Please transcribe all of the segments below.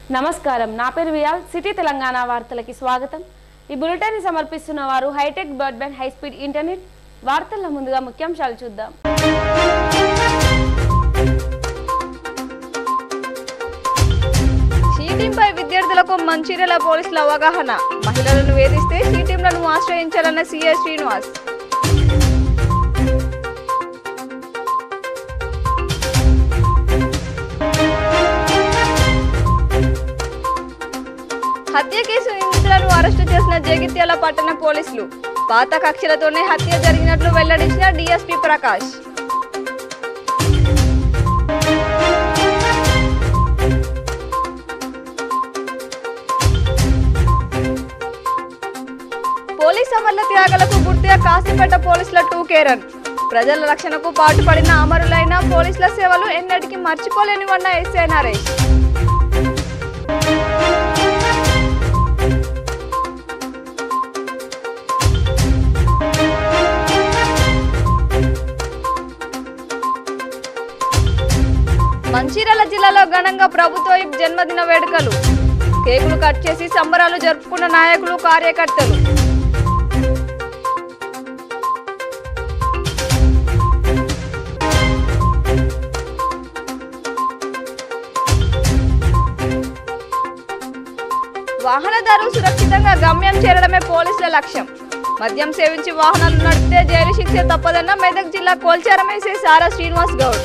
నమస్కారం నా పేరు వియాల్ సిటీ తెలంగాణ వార్తలకి స్వాగతం ఈ బులెటిన్ సమర్పిస్తున్న వారు hitech broadband high speed internet వార్తల్లో ముందుగా ముఖ్యాంశాలు చూద్దాం షీటింగ్పై విద్యార్థులకు మంచిర్యాల పోలీసుల అవగాహన మహిళలను వేధిస్తే షీటింగ్లను ఆశ్రయించాలన్న సీఐ శ్రీనివాస్ హత్య కేసు నిందితులను అరెస్టు చేసిన జగిత్యాల పట్టణ పోలీసులు పాత కక్షలతోనే హత్య జరిగినట్లు వెల్లడించిన డీఎస్పీ ప్రకాష్ పోలీస్ అమరుల త్యాగాలకు గుర్తుగా కాసిపేట పోలీసుల టూ కేరన్ ప్రజల రక్షణకు పాటుపడిన అమరులైన పోలీసుల సేవలు ఎన్నటికీ మర్చిపోలేనివన్న ఎస్ఐ నరేష్ మంచిర్యాల జిల్లాలో ఘనంగా ప్రభుత్వ విప్ జన్మదిన వేడుకలు కేకులు కట్ చేసి సంబరాలు జరుపుకున్న నాయకులు కార్యకర్తలు వాహనదారు సురక్షితంగా గమ్యం చేరడమే పోలీసుల లక్ష్యం మద్యం సేవించి వాహనాలు నడిపితే జైలు శిక్ష తప్పదన్న మెదక్ జిల్లా కోల్చారం ఎస్ఐ సారా శ్రీనివాస్ గౌడ్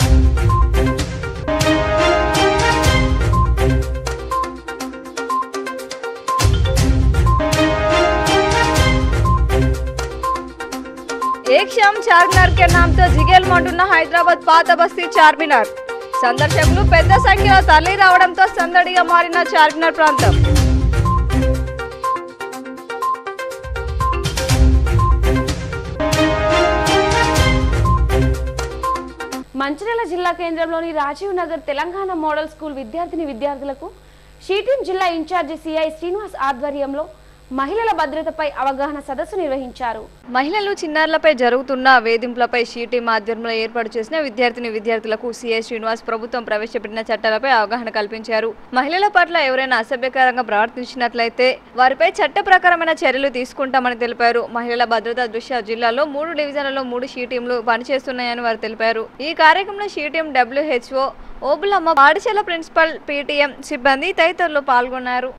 एक शाम చార్మినార్ के नाम తో జిగేల్మంటున్న హైదరాబాద్ పాత బస్తీ చార్మినార్ సందర్శకులు పెద్ద సంఖ్యలో తరలి రావడంతో సందడిగా మారిన చార్మినార్ ప్రాంతం మంచిర్యాల జిల్లా కేంద్రంలోని రాజీవ్ నగర్ తెలంగాణ మోడల్ స్కూల్ విద్యార్థిని విద్యార్థులకు షీటిం జిల్లా ఇన్ఛార్జి సిఐ శ్రీనివాస్ ఆధ్వర్యంలో మహిళల భద్రతపై అవగాహన సదస్సు నిర్వహించారు మహిళలు చిన్నారులపై జరుగుతున్న వేధింపులపై షీటీ మాధ్యమంలో ఏర్పాటు చేసిన విద్యార్థిని విద్యార్థులకు సిఐ శ్రీనివాస్ ప్రభుత్వం ప్రవేశపెట్టిన చట్టాలపై అవగాహన కల్పించారు మహిళల పట్ల ఎవరైనా అసభ్యకరంగా ప్రవర్తించినట్లయితే వారిపై చట్ట ప్రకారమైన చర్యలు తీసుకుంటామని తెలిపారు మహిళల భద్రత దృష్ట్యా జిల్లాలో మూడు డివిజన్లలో మూడు షీ టీంలు పనిచేస్తున్నాయని వారు తెలిపారు ఈ కార్యక్రమంలో షీ టీం డబ్ల్యూహెచ్ఓ ఓబులమ్మ పాఠశాల ప్రిన్సిపల్ పీటీఎం సిబ్బంది తదితరులు పాల్గొన్నారు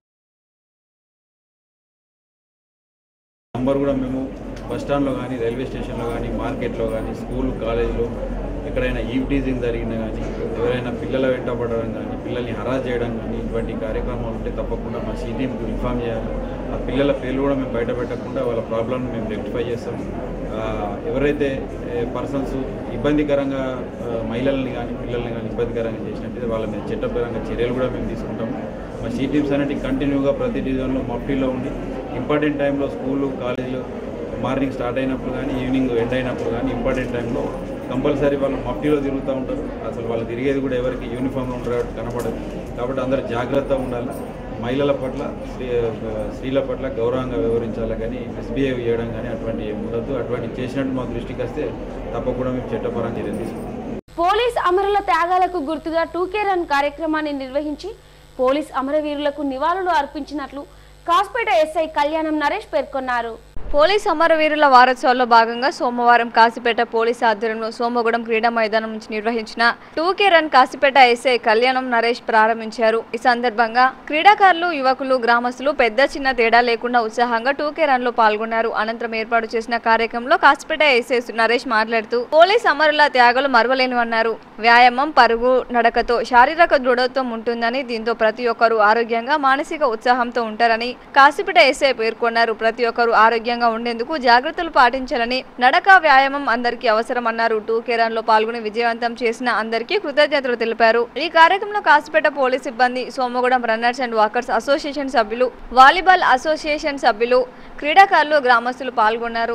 నంబర్ కూడా మేము బస్ స్టాండ్లో కానీ రైల్వే స్టేషన్లో కానీ మార్కెట్లో కానీ స్కూల్ కాలేజీలో ఎక్కడైనా ఈవ్ టీజింగ్ జరిగినా కానీ ఎవరైనా పిల్లల వెంట పడడం కానీ పిల్లల్ని హరాస్ చేయడం కానీ ఇటువంటి కార్యక్రమాలు ఉంటే తప్పకుండా మా సీ టీంకి ఇన్ఫామ్ చేయాలి ఆ పిల్లల పేర్లు కూడా మేము బయట పెట్టకుండా వాళ్ళ ప్రాబ్లమ్ని మేము రెక్టిఫై చేస్తాం ఆ, ఎవరైతే పర్సన్స్ ఇబ్బందికరంగా ఆ, మహిళల్ని కానీ పిల్లల్ని కానీ ఇబ్బందికరంగా చేసినట్టయితే వాళ్ళ మీద చట్టపరంగా చర్యలు కూడా మేము తీసుకుంటాము మా సీ టీమ్స్ అనేవి కంటిన్యూగా ప్రతి డివిజన్లో మఫ్టీలో ఉండి ఇంపార్టెంట్ టైంలో స్కూలు కాలేజీలు మార్నింగ్ స్టార్ట్ అయినప్పుడు కానీ ఈవినింగ్ ఎండ్ అయినప్పుడు కానీ ఇంపార్టెంట్ టైంలో కంపల్సరీ వాళ్ళు మఫ్టీలో తిరుగుతూ ఉంటారు అసలు వాళ్ళు తిరిగేది కూడా ఎవరికి యూనిఫామ్లో ఉండరు కాబట్టి కనపడదు కాబట్టి అందరూ జాగ్రత్తగా ఉండాలి మహిళల పట్ల స్త్రీ స్త్రీల పట్ల గౌరవంగా వ్యవహరించాలి కానీ మిస్బిహేవ్ చేయడం కానీ అటువంటి ఏమి ఉండదు అటువంటి చేసినట్టు మా దృష్టికి వస్తే తప్పకుండా మేము చట్టపరంగా చర్యలు తీసుకుంటాం పోలీస్ అమరుల త్యాగాలకు గుర్తుగా టూకే రన్ కార్యక్రమాన్ని నిర్వహించి పోలీస్ అమరవీరులకు నివాళులు అర్పించినట్లు కాస్పేట ఎస్ఐ కళ్యాణం నరేష్ పేర్కొన్నారు పోలీస్ అమరవీరుల వారోత్సవాల్లో భాగంగా సోమవారం కాసిపేట పోలీస్ ఆధ్వర్యంలో సోమగూడెం క్రీడా మైదానం నుంచి నిర్వహించిన టూకే రన్ కాసిపేట ఎస్ఐ కళ్యాణం నరేష్ ప్రారంభించారు ఈ సందర్భంగా క్రీడాకారులు యువకులు గ్రామస్తులు పెద్ద చిన్న తేడా లేకుండా ఉత్సాహంగా టూకే రన్ లో పాల్గొన్నారు అనంతరం ఏర్పాటు చేసిన కార్యక్రమంలో కాసిపేట ఎస్ఐ నరేష్ మాట్లాడుతూ పోలీస్ అమరుల త్యాగాలు మరవలేనివన్నారు వ్యాయామం పరుగు నడకతో శారీరక దృఢత్వం ఉంటుందని దీంతో ప్రతి ఒక్కరూ ఆరోగ్యంగా మానసిక ఉత్సాహంతో ఉంటారని కాసిపేట ఎస్ఐ పేర్కొన్నారు ప్రతి ఒక్కరూ ఆరోగ్యంగా ఉండేందుకు జాగ్రత్తలు పాటించాలని నడక వ్యాయామం అందరికీ అవసరమన్నారు టూ కేరన్ లో పాల్గొని విజయవంతం చేసిన అందరికీ కృతజ్ఞతలు తెలిపారు ఈ కార్యక్రమంలో కాసిపేట పోలీస్ సిబ్బంది Somagudem runners and walkers association సభ్యులు వాలీబాల్ అసోసియేషన్ సభ్యులు క్రీడాకారులు గ్రామస్తులు పాల్గొన్నారు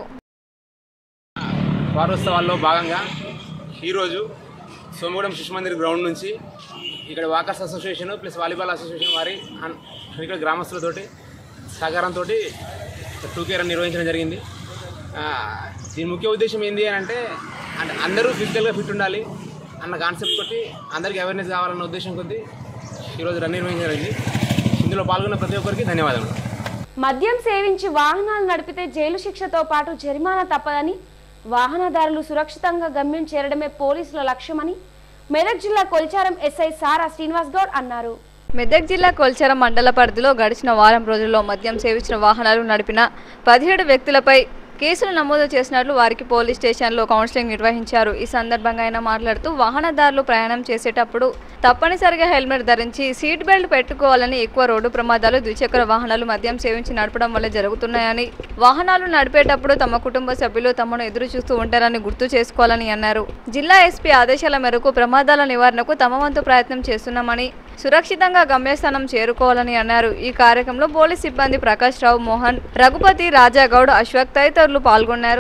వారోత్సవాల్లో భాగంగా ఈరోజు సోమగూడెం శిశు మందిర్ గ్రౌండ్ నుంచి ఇక్కడ walkers association plus volleyball association వారి అన్- ఇక్కడ గ్రామస్తులతోటి సహకారంతో టూకే రన్ నిర్వహించడం జరిగింది ఆ, దీని ముఖ్య ఉద్దేశం ఏంటి అని అంటే అంటే అందరూ ఫిజికల్గా ఫిట్ ఉండాలి అన్న కాన్సెప్ట్ తోటి అందరికీ అవేర్నెస్ కావాలన్న ఉద్దేశం కొద్దీ ఈరోజు రన్ నిర్వహించడం జరిగింది ఇందులో పాల్గొన్న ప్రతి ఒక్కరికి ధన్యవాదములు మద్యం సేవించి వాహనాలు నడిపితే జైలు శిక్షతో పాటు జరిమానా తప్పదని వాహనదారులు సురక్షితంగా గమ్యం చేరడమే పోలీసుల లక్ష్యమని మెదక్ జిల్లా కొల్చారం ఎస్ఐ సారా శ్రీనివాస్ గౌడ్ అన్నారు మెదక్ జిల్లా కొల్చర మండల పరిధిలో గడిచిన వారం రోజుల్లో మద్యం సేవించిన వాహనాలు నడిపిన పదిహేడు వ్యక్తులపై కేసులు నమోదు చేసినట్లు వారికి పోలీస్ స్టేషన్లో కౌన్సిలింగ్ నిర్వహించారు ఈ సందర్భంగా ఆయన మాట్లాడుతూ వాహనదారులు ప్రయాణం చేసేటప్పుడు తప్పనిసరిగా హెల్మెట్ ధరించి సీట్ బెల్ట్ పెట్టుకోవాలని ఎక్కువ రోడ్డు ప్రమాదాలు ద్విచక్ర వాహనాలు మద్యం సేవించి నడపడం వల్ల జరుగుతున్నాయని వాహనాలు నడిపేటప్పుడు తమ కుటుంబ సభ్యులు తమను ఎదురు చూస్తూ ఉంటారని గుర్తు చేసుకోవాలని అన్నారు జిల్లా ఎస్పీ ఆదేశాల మేరకు ప్రమాదాల నివారణకు తమ వంతు ప్రయత్నం చేస్తున్నామని సురక్షితంగా గమ్యస్థానం చేరుకోవాలని అన్నారు ఈ కార్యక్రమంలో పోలీస్ సిబ్బంది ప్రకాష్ రావు మోహన్ రఘుపతి రాజాగౌడ్ అశ్వక్ తదితరులు పాల్గొన్నారు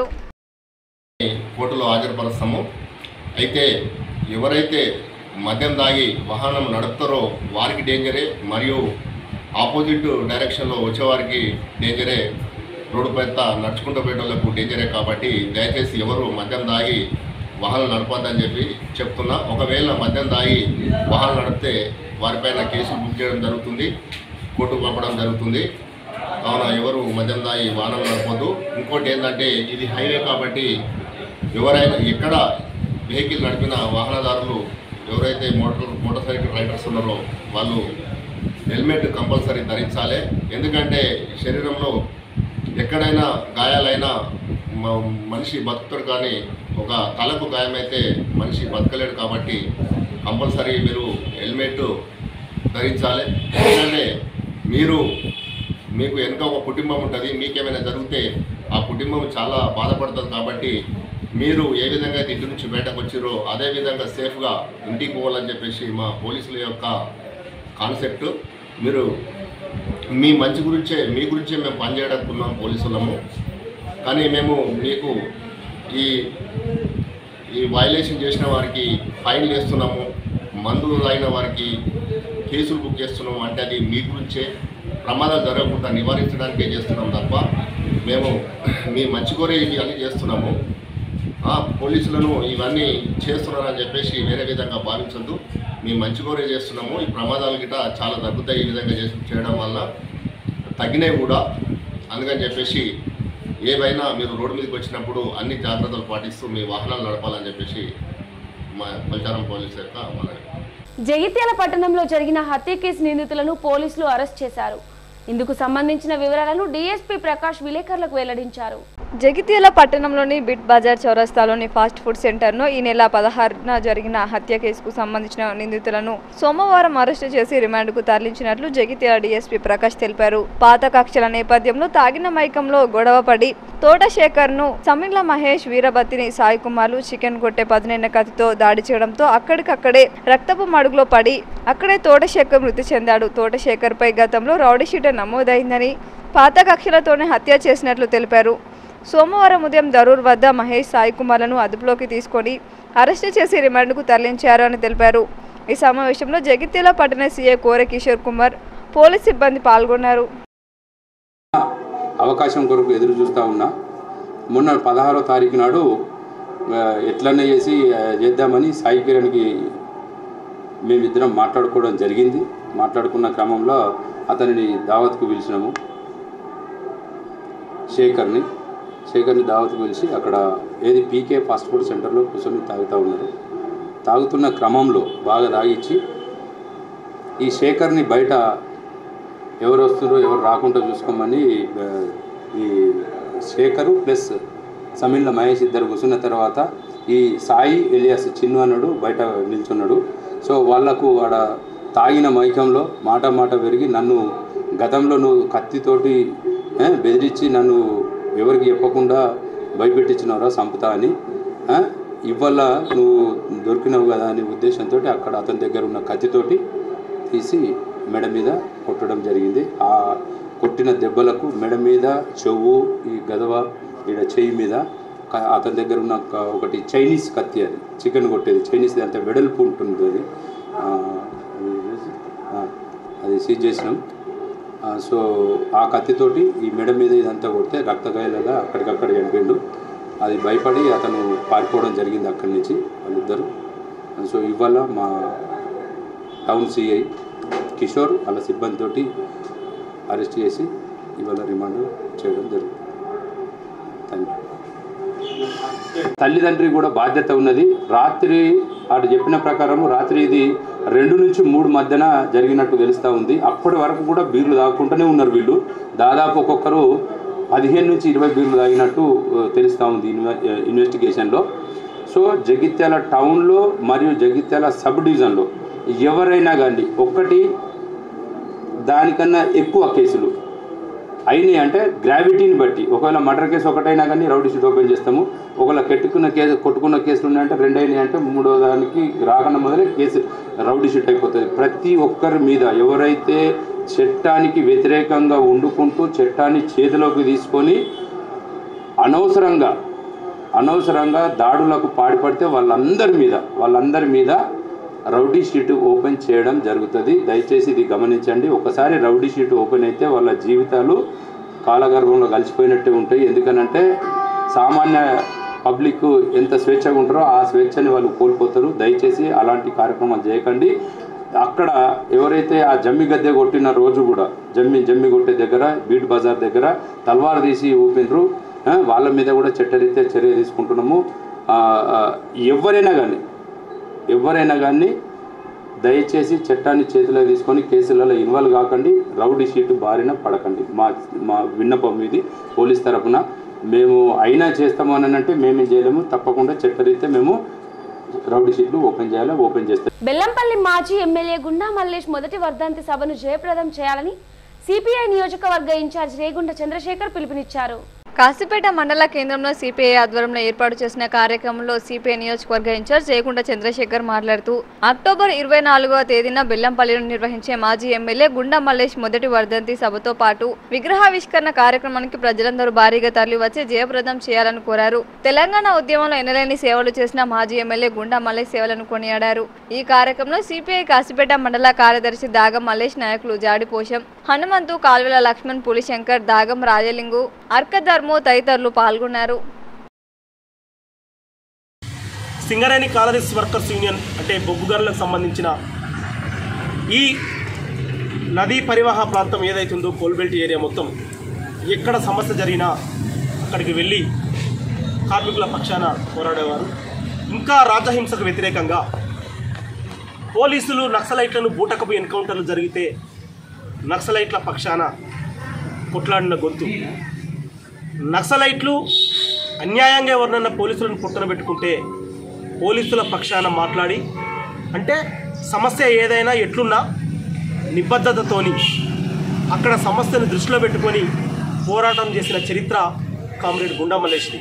కోర్టులో హాజరుపరుస్తాము అయితే ఎవరైతే మద్యం తాగి వాహనం నడుపుతారో వారికి డేంజరే మరియు ఆపోజిట్ డైరెక్షన్లో వచ్చేవారికి డేంజరే రోడ్డు పెద్ద నడుచుకుంటూ పోయేటోళ్ళకు డేంజరే కాబట్టి దయచేసి ఎవరు మద్యం తాగి వాహనం నడపొద్దని చెప్పి చెప్తున్నా ఒకవేళ మద్యం తాగి వాహనం నడిపితే వారిపైన కేసులు బుక్ చేయడం జరుగుతుంది కోర్టుకు పంపడం జరుగుతుంది కావున ఎవరు మద్యం తాగి వాహనం నడపొద్దు ఇంకోటి ఏంటంటే ఇది హైవే కాబట్టి ఎవరైనా ఎక్కడ వెహికల్ నడిపిన వాహనదారులు ఎవరైతే మోటార్ మోటార్ సైకిల్ రైడర్స్ ఉన్నారో వాళ్ళు హెల్మెట్ కంపల్సరీ ధరించాలి ఎందుకంటే శరీరంలో ఎక్కడైనా గాయాలైనా మ- మనిషి బతుకుతాడు కానీ ఒక తలకు గాయమైతే మనిషి బతకలేడు కాబట్టి కంపల్సరీ మీరు హెల్మెట్ ధరించాలి ఎందుకంటే మీరు మీకు వెనుక ఒక కుటుంబం ఉంటుంది మీకేమైనా జరిగితే ఆ కుటుంబం చాలా బాధపడుతుంది కాబట్టి మీరు ఏ విధంగా అయితే ఇంటి నుంచి బయటకు వచ్చిరో అదే విధంగా సేఫ్గా ఇంటికి పోవాలని చెప్పేసి మా పోలీసుల యొక్క కాన్సెప్ట్ మీరు మీ మంచి గురించే మీ గురించే మేము పనిచేయడానికి ఉన్నాం పోలీసులము కానీ మేము మీకు ఈ ఈ వైలేషన్ చేసిన వారికి ఫైన్లు వేస్తున్నాము మందులు తాగిన వారికి కేసులు బుక్ చేస్తున్నాము అంటే అది మీ గురించే ప్రమాదాలు జరగకుండా నివారించడానికే చేస్తున్నాం తప్ప మేము మీ మంచి కోరే ఇవి అన్నీ చేస్తున్నాము ఆ, పోలీసులను ఇవన్నీ చేస్తున్నారని చెప్పేసి వేరే విధంగా భావించొద్దు మేము మంచి కోరే చేస్తున్నాము ఈ ప్రమాదాలు గిట్ట చాలా తగ్గుతాయి ఈ విధంగా చేసి చేయడం వల్ల తగ్గినాయి కూడా అందుకని చెప్పేసి ఏవైనా మీరు రోడ్డు మీదకి వచ్చినప్పుడు అన్ని జాగ్రత్తలు పాటిస్తూ మీ వాహనాలు నడపాలని చెప్పేసి మా పల్చారం పోలీస్ యొక్క మనవి జగిత్యాల పట్టణంలో జరిగిన హత్య కేసు నిందితులను పోలీసులు అరెస్ట్ చేశారు ఇందుకు సంబంధించిన వివరాలను డీఎస్పీ ప్రకాష్ విలేకరులకు వెల్లడించారు జగిత్యాల పట్టణంలోని బిట్ బజార్ చౌరస్తాలోని ఫాస్ట్ ఫుడ్ సెంటర్ను ఈ నెల పదహారున జరిగిన హత్య కేసుకు సంబంధించిన నిందితులను సోమవారం అరెస్టు చేసి రిమాండ్కు తరలించినట్లు జగిత్యాల డీఎస్పీ ప్రకాష్ తెలిపారు పాత కక్షల నేపథ్యంలో తాగిన మైకంలో గొడవపడి తోటశేఖర్ను సమిళ్ల మహేష్ వీరభత్తిని సాయి కుమార్లు చికెన్ కొట్టే పదునైన కత్తితో దాడి చేయడంతో అక్కడికక్కడే రక్తపు మడుగులో పడి అక్కడే తోటశేఖర్ మృతి చెందాడు తోటశేఖర్పై గతంలో రౌడీ షీటర్ నమోదైందని పాత కక్షలతోనే హత్య చేసినట్లు తెలిపారు సోమవారం ఉదయం దరూర్ వద్ద మహేష్ సాయి కుమార్లను అదుపులోకి తీసుకొని అరెస్టు చేసి రిమాండ్కు తరలించారు అని తెలిపారు ఈ సమావేశంలో జగిత్యాల పట్టణ సీఐ కోర కిషోర్ కుమార్ పోలీస్ సిబ్బంది పాల్గొన్నారు అవకాశం కొరకు ఎదురు చూస్తూ ఉన్నా మొన్న పదహారో తారీఖు నాడు ఆ, ఎట్లన్నా చేసి ఆ, చేద్దామని సాయి కిరణ్కి మేమిద్దరం మాట్లాడుకోవడం జరిగింది మాట్లాడుకున్న క్రమంలో అతనిని దావత్కు పిలిచినాము శేఖర్ని శేఖర్ని దావత్కు పిలిచి అక్కడ ఏది పీకే ఫాస్ట్ ఫుడ్ సెంటర్లో కూర్చొని తాగుతూ ఉన్నారు తాగుతున్న క్రమంలో బాగా తాగిచ్చి ఈ శేఖర్ని బయట ఎవరు వస్తున్నారో ఎవరు రాకుండా చూసుకోమని ఆ, ఈ శేఖరు ప్లస్ సమీన్ల మహేష్ ఇద్దరు కూర్చున్న తర్వాత ఈ సాయి ఎలియాస్ చిన్ను అన్నాడు బయట నిల్చున్నాడు సో వాళ్లకు ఆడ తాగిన మైకంలో మాట మాట పెరిగి నన్ను గతంలో నువ్వు కత్తితోటి ఏ, బెదిరించి నన్ను ఎవరికి చెప్పకుండా భయపెట్టించినవరా సంపుతా అని ఆ, ఇవాళ నువ్వు దొరికినావు కదా అనే ఉద్దేశంతో అక్కడ అతని దగ్గర ఉన్న కత్తితోటి తీసి మెడ మీద కొట్టడం జరిగింది ఆ కొట్టిన దెబ్బలకు మెడ మీద చెవు ఈ గదవ ఈడ చెయ్యి మీద క- అతని దగ్గర ఉన్న ఒక- ఒకటి చైనీస్ కత్తి అది చికెన్ కొట్టేది చైనీస్ అంత వెడల్పు ఉంటుంది అది ఆ, అది చేసి, ఆ, అది సీజ్ చేసినాం ఆ, సో ఆ కత్తితోటి ఈ మెడ మీద ఇదంతా కొడితే రక్తగాయలగా అక్కడికక్కడ చనిపోయిండు అది భయపడి అతను పారిపోవడం జరిగింది అక్కడి నుంచి వాళ్ళిద్దరు సో ఇవాళ మా టౌన్ సిఐ కిషోర్ వాళ్ళ సిబ్బందితోటి అరెస్ట్ చేసి ఇవాళ రిమాండ్ చేయడం జరుగుతుంది థ్యాంక్ యూ తల్లిదండ్రి కూడా బాధ్యత ఉన్నది రాత్రి వాడు చెప్పిన ప్రకారం రాత్రి ఇది రెండు నుంచి మూడు మధ్యన జరిగినట్టు తెలుస్తూ ఉంది అప్పటి వరకు కూడా బీర్లు తాగుకుంటూనే ఉన్నారు వీళ్ళు దాదాపు ఒక్కొక్కరు పదిహేను నుంచి ఇరవై బీర్లు తాగినట్టు ఆ, తెలుస్తూ ఉంది ఇన్వె- ఆ, ఇన్వెస్టిగేషన్లో సో జగిత్యాల టౌన్లో మరియు జగిత్యాల సబ్ డివిజన్లో ఎవరైనా కానీ ఒక్కటి దానికన్నా ఎక్కువ కేసులు అయినాయి అంటే గ్రావిటీని బట్టి ఒకవేళ మర్డర్ కేసు ఒకటైనా కానీ రౌడీ షీట్ ఓపెన్ చేస్తాము ఒకవేళ కెట్టుకున్న కేసు కొట్టుకున్న కేసులు ఉన్నాయంటే రెండు అయినాయి అంటే మూడో దానికి రాకుండా మొదలే కేసు రౌడీ షీట్ అయిపోతుంది ప్రతి ఒక్కరి మీద ఎవరైతే చట్టానికి వ్యతిరేకంగా వండుకుంటూ చట్టాన్ని చేతిలోకి తీసుకొని అనవసరంగా అనవసరంగా దాడులకు పాడిపడితే వాళ్ళందరి మీద వాళ్ళందరి మీద రౌడీ షీట్ ఓపెన్ చేయడం జరుగుతుంది దయచేసి ఇది గమనించండి ఒకసారి రౌడీ షీట్ ఓపెన్ అయితే వాళ్ళ జీవితాలు కాలగర్భంలో కలిసిపోయినట్టే ఉంటాయి ఎందుకనంటే సామాన్య పబ్లిక్ ఎంత స్వేచ్ఛగా ఉంటారో ఆ స్వేచ్ఛని వాళ్ళు కోల్పోతారు దయచేసి అలాంటి కార్యక్రమాలు చేయకండి అక్కడ ఎవరైతే ఆ జమ్మి గద్దె కొట్టిన రోజు కూడా జమ్మి జమ్మి కొట్టే దగ్గర బీట్ బజార్ దగ్గర తల్వార్ తీసి ఊపినరు ఆ, వాళ్ళ మీద కూడా చట్టరీత్యా చర్య తీసుకుంటున్నాము ఆ, ఆ, ఎవరైనా కానీ ఎవరైనా కానీ దయచేసి చట్టాన్ని చేతిలో తీసుకొని కేసులలో ఇన్వాల్వ్ కాకండి రౌడీ షీట్ బారిన పడకండి మా మా విన్నపం ఇది పోలీస్ తరపున మేము అయినా చేస్తాము అని అంటే మేమేం చేయలేము తప్పకుండా చట్టరీత్యా మేము రౌడీ షీట్లు ఓపెన్ చేయాలి ఓపెన్ చేస్తాం బెల్లంపల్లి మాజీ ఎమ్మెల్యే గుండా మల్లేష్ మొదటి వర్ధంతి సభను జయప్రదం చేయాలని సిపిఐ నియోజకవర్గ ఇన్ఛార్జ్ రేగుండ చంద్రశేఖర్ పిలుపునిచ్చారు కాసిపేట మండల కేంద్రంలో సిపిఐ ఆధ్వర్యంలో ఏర్పాటు చేసిన కార్యక్రమంలో సిపిఐ నియోజకవర్గ ఇన్ఛార్జ్ జయకుంట చంద్రశేఖర్ మాట్లాడుతూ అక్టోబర్ ఇరవై నాలుగవ తేదీన బెల్లంపల్లిలో నిర్వహించే మాజీ ఎమ్మెల్యే గుండా మల్లేష్ మొదటి వర్ధంతి సభతో పాటు విగ్రహావిష్కరణ కార్యక్రమానికి ప్రజలందరూ భారీగా తరలివచ్చి జయప్రదం చేయాలని కోరారు తెలంగాణ ఉద్యమంలో ఎనలేని సేవలు చేసిన మాజీ ఎమ్మెల్యే గుండా మల్లేష్ సేవలను కొనియాడారు ఈ కార్యక్రమంలో సిపిఐ కాసిపేట మండల కార్యదర్శి దాగం మల్లేష్ నాయకులు జాడిపోషం హనుమంతు కాల్వెల లక్ష్మణ్ పులిశంకర్ దాగం రాజలింగు అర్కధర్ము తదితరులు పాల్గొన్నారు సింగరేణి కాలరీస్ వర్కర్స్ యూనియన్ అంటే బొగ్గు గనులకు సంబంధించిన ఈ నదీ పరివాహ ప్రాంతం ఏదైతుందో కోల్బెల్ట్ ఏరియా మొత్తం ఎక్కడ సమస్య జరిగినా అక్కడికి వెళ్ళి కార్మికుల పక్షాన పోరాడేవారు ఇంకా రాజహింసకు వ్యతిరేకంగా పోలీసులు నక్సలైట్లను బూటకపు ఎన్కౌంటర్లు జరిగితే నక్సలైట్ల పక్షాన కొట్లాడిన గొంతు నక్సలైట్లు అన్యాయంగా ఎవరినన్నా పోలీసులను పుట్టన పెట్టుకుంటే పోలీసుల పక్షాన మాట్లాడి అంటే సమస్య ఏదైనా ఎట్లున్నా నిబద్ధతతోని అక్కడ సమస్యను దృష్టిలో పెట్టుకొని పోరాటం చేసిన చరిత్ర కామ్రేడ్ గుండా మల్లేష్ది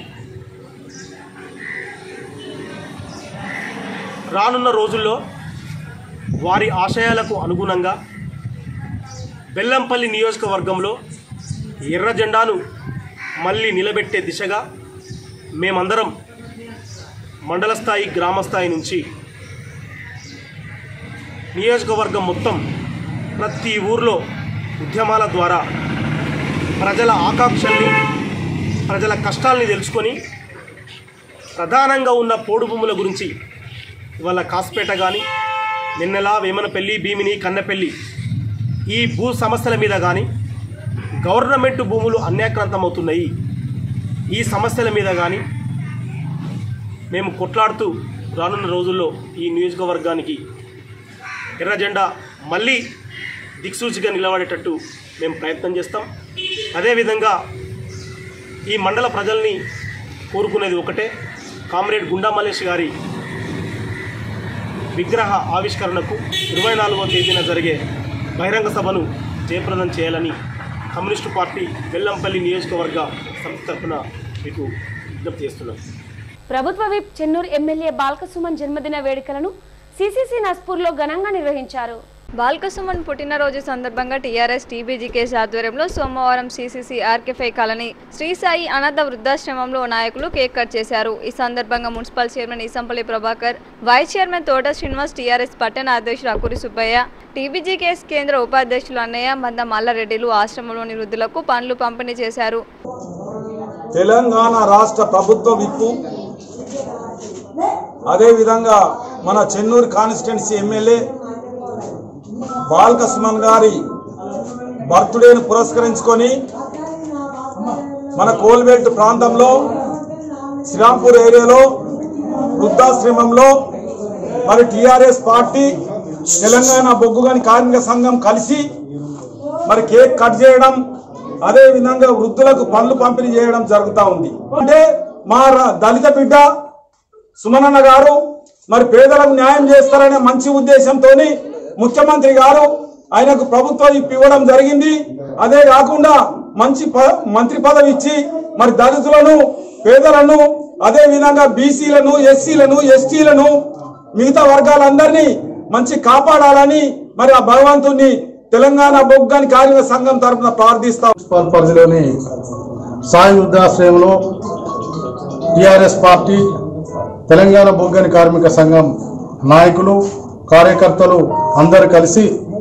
రానున్న రోజుల్లో వారి ఆశయాలకు అనుగుణంగా బెల్లంపల్లి నియోజకవర్గంలో ఎర్ర జెండాను మళ్ళీ నిలబెట్టే దిశగా మేమందరం మండల స్థాయి గ్రామ స్థాయి నుంచి నియోజకవర్గం మొత్తం ప్రతి ఊర్లో ఉద్యమాల ద్వారా ప్రజల ఆకాంక్షల్ని ప్రజల కష్టాల్ని తెలుసుకొని ప్రధానంగా ఉన్న పోడు భూముల గురించి ఇవాళ కాస్పేట కానీ నిన్నెలా వేమనపల్లి భీమిని కన్నపల్లి ఈ భూ సమస్యల మీద కానీ గవర్నమెంట్ భూములు అన్యాక్రాంతమవుతున్నాయి ఈ సమస్యల మీద కానీ మేము కొట్లాడుతూ రానున్న రోజుల్లో ఈ నియోజకవర్గానికి ఎర్ర జెండా మళ్ళీ దిక్సూచిగా నిలబడేటట్టు మేము ప్రయత్నం చేస్తాం అదేవిధంగా ఈ మండల ప్రజల్ని కోరుకునేది ఒకటే కామ్రేడ్ గుండా మల్లేష్ గారి విగ్రహ ఆవిష్కరణకు ఇరవై నాలుగవ తేదీన జరిగే బహిరంగ సభను జయప్రదం చేయాలని కమ్యూనిస్టు పార్టీ బెల్లంపల్లి నియోజకవర్గ సంస్థ తరఫున మీకు విజ్ఞప్తి చేస్తున్నాం ప్రభుత్వ విప్ చెన్నూరు ఎమ్మెల్యే బాల్కసుమన్ జన్మదిన వేడుకలను సిసిసి నస్పూర్లో ఘనంగా నిర్వహించారు బాల్కసుమన్ పుట్టినరోజు సందర్భంగా టీఆర్ఎస్ టీబీజీకేస్ ఆధ్వర్యంలో సోమవారం CCC RK five colony Shri Sai అనాథ వృద్ధాశ్రమంలో నాయకులు కేక్ కట్ చేశారు ఈ సందర్భంగా municipal chairman Eesampalli Prabhakar vice chairman Thota Srinivas TRS పట్టణ అధ్యక్షులు అకురి సుబ్బయ్య టీబీజీకేఎస్ కేంద్ర ఉపాధ్యక్షులు అన్నయ్య మంద మల్లారెడ్డిలు ఆశ్రమంలోని వృద్ధులకు పండ్లు పంపిణీ చేశారు తెలంగాణ రాష్ట్ర ప్రభుత్వ విప్పు అదేవిధంగా మన చెన్నూరు కాన్స్టిట్యున్సీ ఎమ్మెల్యే బాల్క సుమన్ గారి బర్త్డేను పురస్కరించుకొని మన కోల్బెల్ట్ ప్రాంతంలో శ్రీరాంపూర్ ఏరియాలో వృద్ధాశ్రమంలో మరి టిఆర్ఎస్ పార్టీ తెలంగాణ బొగ్గుగని కార్మిక సంఘం కలిసి మరి కేక్ కట్ చేయడం అదే విధంగా వృద్ధులకు పండ్లు పంపిణీ చేయడం జరుగుతూ ఉంది అంటే మా ర- దళిత బిడ్డ సుమనన్న గారు మరి పేదలకు న్యాయం చేస్తారనే మంచి ఉద్దేశంతో ముఖ్యమంత్రి గారు ఆయనకు ప్రభుత్వం ఇప్పి ఇవ్వడం జరిగింది అదే కాకుండా మంచి ప- మంత్రి పదవి ఇచ్చి మరి దళితులను పేదలను అదే విధంగా బీసీలను ఎస్సీలను ఎస్టీలను మిగతా వర్గాలందరినీ మంచి కాపాడాలని మరి ఆ భగవంతుణ్ణి తెలంగాణ బొగ్గని కార్మిక సంఘం తరఫున ప్రార్థిస్తాం మున్సిపల్ పరిధిలోని సాయి వృద్ధాశ్రయంలో టిఆర్ఎస్ పార్టీ తెలంగాణ బొగ్గని కార్మిక సంఘం నాయకులు కార్యకర్తలు అందరు కలిసి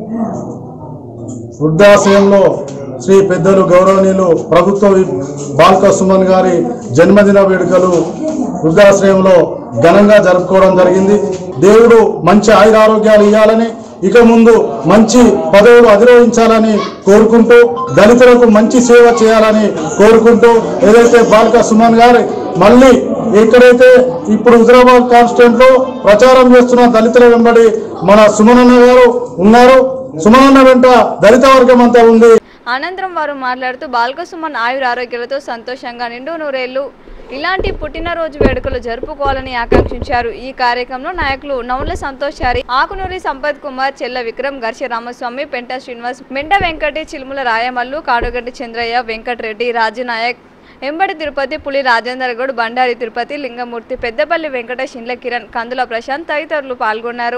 వృద్ధాశ్రయంలో శ్రీ పెద్దలు గౌరవనీయులు ప్రభుత్వ విప్ బాల్క సుమన్ గారి జన్మదిన వేడుకలు వృద్ధాశ్రయంలో ఘనంగా జరుపుకోవడం జరిగింది దేవుడు మంచి ఆయురారోగ్యాలు ఇవ్వాలని ఇక ముందు మంచి పదవులు అధిరోహించాలని కోరుకుంటూ దళితులకు మంచి సేవ చేయాలని కోరుకుంటూ ఏదైతే బాల్క సుమన్ గారి మళ్ళీ ఎక్కడైతే ఇప్పుడు హుజరాబాద్ కాన్స్టిట్యూంట్ లో ప్రచారం చేస్తున్న దళితుల వెంబడి మన సుమనన్న గారు ఉన్నారు సుమనన్న వెంట దళిత వర్గం అంతా ఉంది అనంతరం వారు మాట్లాడుతూ బాల్కసుమన్ ఆయుర ఆరోగ్యాలతో సంతోషంగా నిండు నూరేళ్లు ఇలాంటి పుట్టినరోజు వేడుకలు జరుపుకోవాలని ఆకాంక్షించారు ఈ కార్యక్రమంలో నాయకులు నౌల సంతోషారి ఆకునూరి సంపత్ కుమార్ చెల్ల విక్రమ్ ఘర్ష రామస్వామి పెంట శ్రీనివాస్ మెండ వెంకటి చిలుముల రాయమల్లు కాడుగడ్డి చంద్రయ్య వెంకటరెడ్డి రాజునాయక్ ఎంబడి తిరుపతి పులి రాజేందర్ గౌడ్ బండారి తిరుపతి లింగమూర్తి పెద్దపల్లి వెంకటేష్ ఇండ్ల కిరణ్ కందుల ప్రశాంత్ తదితరులు పాల్గొన్నారు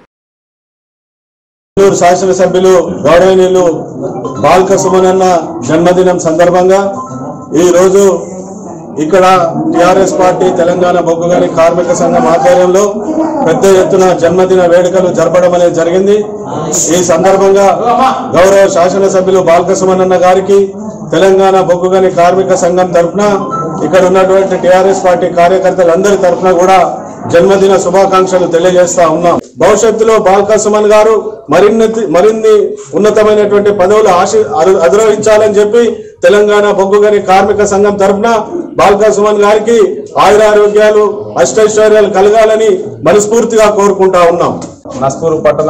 నెల్లూరు శాసనసభ్యులు గౌరవనీయులు బాల్క సుమనన్న జన్మదినం సందర్భంగా ఈ రోజు ఇక్కడ టిఆర్ఎస్ పార్టీ తెలంగాణ బొగ్గుగాని కార్మిక సంఘం ఆధ్వర్యంలో పెద్ద ఎత్తున జన్మదిన వేడుకలు జరపడం అనేది జరిగింది ఈ సందర్భంగా గౌరవ శాసనసభ్యులు బాల్క సుమనన్న గారికి తెలంగాణ బొగ్గుగాని కార్మిక సంఘం తరఫున ఇక్కడ ఉన్నటువంటి టిఆర్ఎస్ పార్టీ కార్యకర్తలందరి తరఫున కూడా జన్మదిన శుభాకాంక్షలు తెలియజేస్తా ఉన్నాం భవిష్యత్తులో బాల్కా సుమన్ గారు మరిన్ని మరిన్ని ఉన్నతమైనటువంటి పదవులు ఆశ అరు- అధిరోహించాలని చెప్పి తెలంగాణ బొగ్గుగని కార్మిక సంఘం తరఫున బాల్కా సుమన్ గారికి ఆయురారోగ్యాలు అష్టైశ్వర్యాలు కలగాలని మనస్ఫూర్తిగా కోరుకుంటా ఉన్నాం నస్పూర్ పట్టణ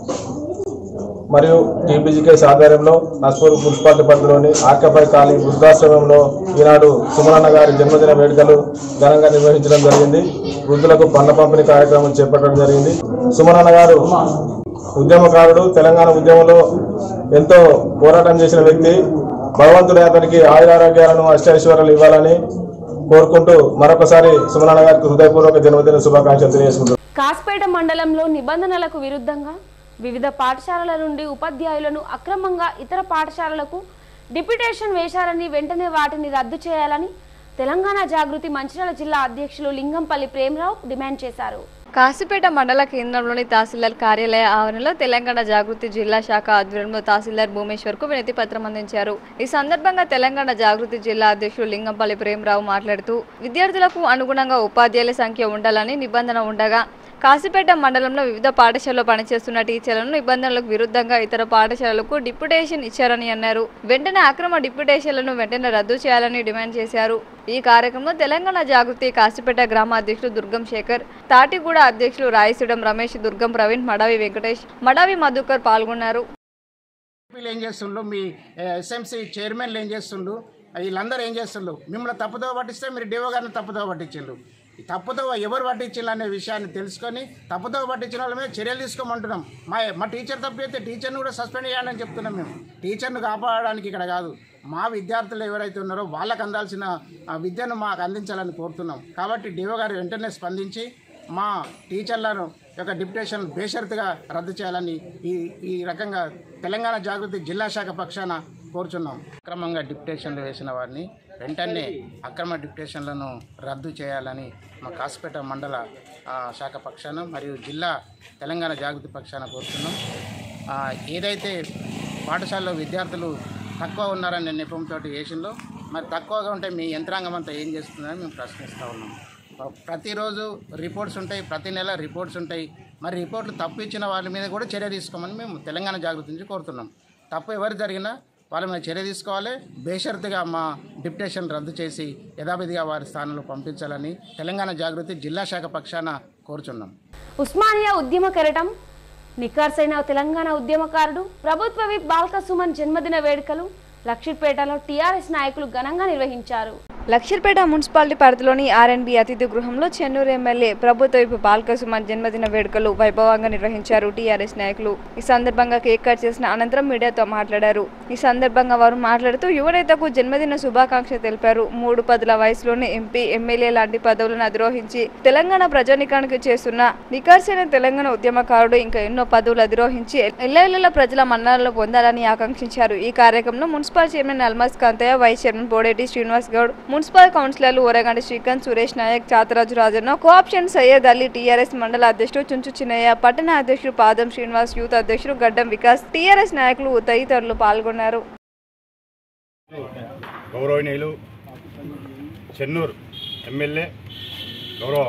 మరియు టీపీజీకేస్ ఆధ్వర్యంలో నస్పూర్ మున్సిపాలిటీ పరిధిలోని ఆర్కపై కాళీ వృద్ధాశ్రమంలో ఈనాడు సుమలన్న గారి జన్మదిన వేడుకలు ఘనంగా నిర్వహించడం జరిగింది వృద్ధులకు పండ్ల పంపిణీ కార్యక్రమం చేపట్టడం జరిగింది సుమలన్న గారు ఉద్యమకారుడు తెలంగాణ ఉద్యమంలో ఎంతో పోరాటం చేసిన వ్యక్తి భగవంతుడు అతనికి ఆయురారోగ్యాలను అష్టైశ్వర్యాలు ఇవ్వాలని కోరుకుంటూ మరొకసారి సుమలన్న గారికి హృదయపూర్వక జన్మదిన శుభాకాంక్షలు తెలియజేసుకుంటున్నాను కాస్పేట మండలంలో నిబంధనలకు విరుద్ధంగా వివిధ పాఠశాలల నుండి ఉపాధ్యాయులను అక్రమంగా ఇతర పాఠశాలలకు డిప్యుటేషన్ వేశారని వెంటనే వాటిని రద్దు చేయాలని తెలంగాణ జాగృతి మంచిర్యాల జిల్లా అధ్యక్షులు లింగంపల్లి ప్రేమరావు డిమాండ్ చేశారు కాసిపేట మండల కేంద్రంలోని తహసీల్దార్ కార్యాలయ ఆవరణలో తెలంగాణ జాగృతి జిల్లా శాఖ ఆధ్వర్యంలో తహసీల్దార్ భూమేశ్వర్కు వినతి పత్రం అందించారు ఈ సందర్భంగా తెలంగాణ జాగృతి జిల్లా అధ్యక్షుడు లింగంపల్లి ప్రేమరావు మాట్లాడుతూ విద్యార్థులకు అనుగుణంగా ఉపాధ్యాయుల సంఖ్య ఉండాలని నిబంధన ఉండగా కాసిపేట మండలంలో వివిధ పాఠశాలలో పనిచేస్తున్న టీచర్లను నిబంధనలకు విరుద్ధంగా ఇతర పాఠశాలలకు డిప్యుటేషన్ ఇచ్చారని అన్నారు వెంటనే అక్రమ డిప్యుటేషన్లను వెంటనే రద్దు చేయాలని డిమాండ్ చేశారు ఈ కార్యక్రమంలో తెలంగాణ జాగృతి కాసిపేట గ్రామ అధ్యక్షులు దుర్గం శేఖర్ తాటిగూడ అధ్యక్షులు రాయసుడం రమేష్ దుర్గం ప్రవీణ్ మడావి వెంకటేష్ మడావి మధుకర్ పాల్గొన్నారు ఎంపీలు ఏం చేస్తుండ్రు మీ ఎస్ఎంసీ చైర్మన్లు ఏం చేస్తుండ్రు వీళ్ళందరూ ఏం చేస్తుండ్రు మిమ్మల్ని తప్పుదోవ పట్టిస్తే మీరు డివో గారిని తప్పుదోవ పట్టించిండ్రు ఈ తప్పుదోవ ఎవరు పట్టించిండ్రు అనే విషయాన్ని తెలుసుకొని తప్పుదోవ పట్టించిన వాళ్ళ మీద చర్యలు తీసుకోమంటున్నాం మా మా టీచర్ తప్పు అయితే టీచర్ని కూడా సస్పెండ్ చేయాలని చెప్తున్నాం మేము టీచర్ను కాపాడడానికి ఇక్కడ కాదు మా విద్యార్థులు ఎవరైతే ఉన్నారో వాళ్ళకు అందాల్సిన ఆ విద్యను మాకు అందించాలని కోరుతున్నాం కాబట్టి డివో గారు వెంటనే స్పందించి మా టీచర్లను యొక్క డిప్యుటేషన్ బేషరతుగా రద్దు చేయాలని ఈ ఈ రకంగా తెలంగాణ జాగృతి జిల్లా శాఖ పక్షాన కోరుచున్నాం అక్రమంగా డిప్యుటేషన్లు వేసిన వారిని వెంటనే అక్రమ డిప్యుటేషన్లను రద్దు చేయాలని మా కాసిపేట మండల ఆ, శాఖ పక్షాన మరియు జిల్లా తెలంగాణ జాగృతి పక్షాన కోరుతున్నాం ఆ, ఏదైతే పాఠశాలలో విద్యార్థులు తక్కువ ఉన్నారనే నెపంతో వేసిందో మరి తక్కువగా ఉంటే మీ యంత్రాంగం అంతా ఏం చేస్తుందని మేము ప్రశ్నిస్తూ ఉన్నాం ప్రతిరోజు రిపోర్ట్స్ ఉంటాయి ప్రతి నెల రిపోర్ట్స్ ఉంటాయి మరి రిపోర్ట్లు తప్పు ఇచ్చిన వాళ్ళ మీద కూడా చర్య తీసుకోమని మేము తెలంగాణ జాగృతి నుంచి కోరుతున్నాం తప్పు ఎవరు జరిగినా వాళ్ళ మీద చర్య తీసుకోవాలి బేషరతుగా మా డిప్యుటేషన్ రద్దు చేసి యథావిధిగా వారి స్థానంలో పంపించాలని తెలంగాణ జాగృతి జిల్లా శాఖ పక్షాన కోరుచున్నాం ఉస్మానియా ఉద్యమ కెరటం నిఖార్సైన తెలంగాణ ఉద్యమకారుడు ప్రభుత్వ విప్ బాల్క సుమన్ జన్మదిన వేడుకలు లక్షిట్పేటలో టీఆర్ఎస్ నాయకులు ఘనంగా నిర్వహించారు లక్షర్పేట మున్సిపాలిటీ పరిధిలోని ఆర్ఎన్బి అతిథి గృహంలో చెన్నూరు ఎమ్మెల్యే ప్రభుత్వ వైపు బాలకసుమన్ జన్మదిన వేడుకలు వైభవంగా నిర్వహించారు టీఆర్ఎస్ నాయకులు ఈ సందర్భంగా కేక్ కట్ చేసిన అనంతరం మీడియాతో మాట్లాడారు ఈ సందర్భంగా వారు మాట్లాడుతూ యువనేతకు జన్మదిన శుభాకాంక్ష తెలిపారు మూడు పదుల వయసులోనే ఎంపీ ఎమ్మెల్యే లాంటి పదవులను అధిరోహించి తెలంగాణ ప్రజానికానికి చేస్తున్న నికార్సైన తెలంగాణ ఉద్యమకారుడు ఇంకా ఎన్నో పదవులు అధిరోహించి ఎల్లెల్ల ప్రజల మన్ననలు పొందాలని ఆకాంక్షించారు ఈ కార్యక్రమంలో municipal chairman Almas Kantaiah vice chairman Bodeti Srinivas Goud municipal కౌన్సిలర్లు ఓరగంటి శ్రీకాంత్ సురేష్ నాయక్ చాతరాజు రాజన్న కోఆప్షన్ సయ్యద్ అలీ టీఆర్ఎస్ మండల అధ్యక్షుడు చుంచు చిన్నయ్య పట్టణ అధ్యక్షుడు పాదం శ్రీనివాస్ యూత్ అధ్యక్షుడు గడ్డం వికాస్ టీఆర్ఎస్ నాయకులు తదితరులు పాల్గొన్నారు గౌరవనీయులు చెన్నూరు ఎమ్మెల్యే గౌరవ